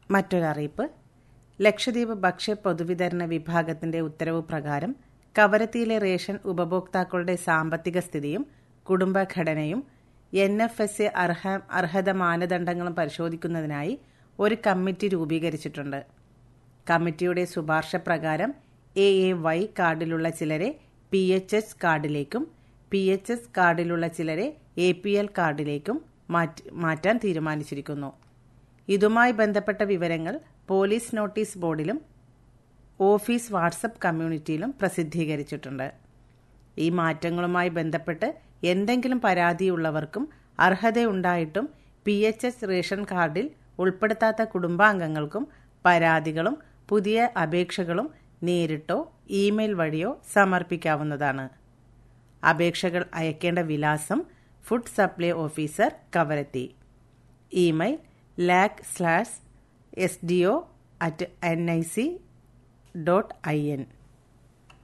മറ്റൊരറിയിപ്പ് ലക്ഷദ്വീപ് ഭക്ഷ്യ പൊതുവിതരണ വിഭാഗത്തിന്റെ ഉത്തരവ് പ്രകാരം കവരത്തിയിലെ റേഷൻ ഉപഭോക്താക്കളുടെ സാമ്പത്തിക സ്ഥിതിയും കുടുംബഘടനയും എൻ എഫ് എസ് എ അർഹ അർഹത മാനദണ്ഡങ്ങളും പരിശോധിക്കുന്നതിനായി ഒരു കമ്മിറ്റി രൂപീകരിച്ചിട്ടുണ്ട് കമ്മിറ്റിയുടെ ശുപാർശ പ്രകാരം എ എ വൈ കാർഡിലുള്ള ചിലരെ പി എച്ച് എച്ച് കാർഡിലേക്കും പി എച്ച് എസ് കാർഡിലുള്ള ചിലരെ എ പി എൽ കാർഡിലേക്കും മാറ്റാൻ തീരുമാനിച്ചിരിക്കുന്നു ഇതുമായി ബന്ധപ്പെട്ട വിവരങ്ങൾ പോലീസ് നോട്ടീസ് ബോർഡിലും ഓഫീസ് വാട്സപ്പ് കമ്മ്യൂണിറ്റിയിലും പ്രസിദ്ധീകരിച്ചിട്ടുണ്ട് ഈ മാറ്റങ്ങളുമായി ബന്ധപ്പെട്ട് എന്തെങ്കിലും പരാതിയുള്ളവർക്കും അർഹതയുണ്ടായിട്ടും പി എച്ച് എച്ച് റേഷൻ കാർഡിൽ ഉൾപ്പെടുത്താത്ത കുടുംബാംഗങ്ങൾക്കും പരാതികളും പുതിയ അപേക്ഷകളും നേരിട്ടോ ഇമെയിൽ വഴിയോ സമർപ്പിക്കാവുന്നതാണ് അപേക്ഷകൾ അയക്കേണ്ട വിലാസം food supply officer Kavaratti email lak slash S D O at N I C dot I N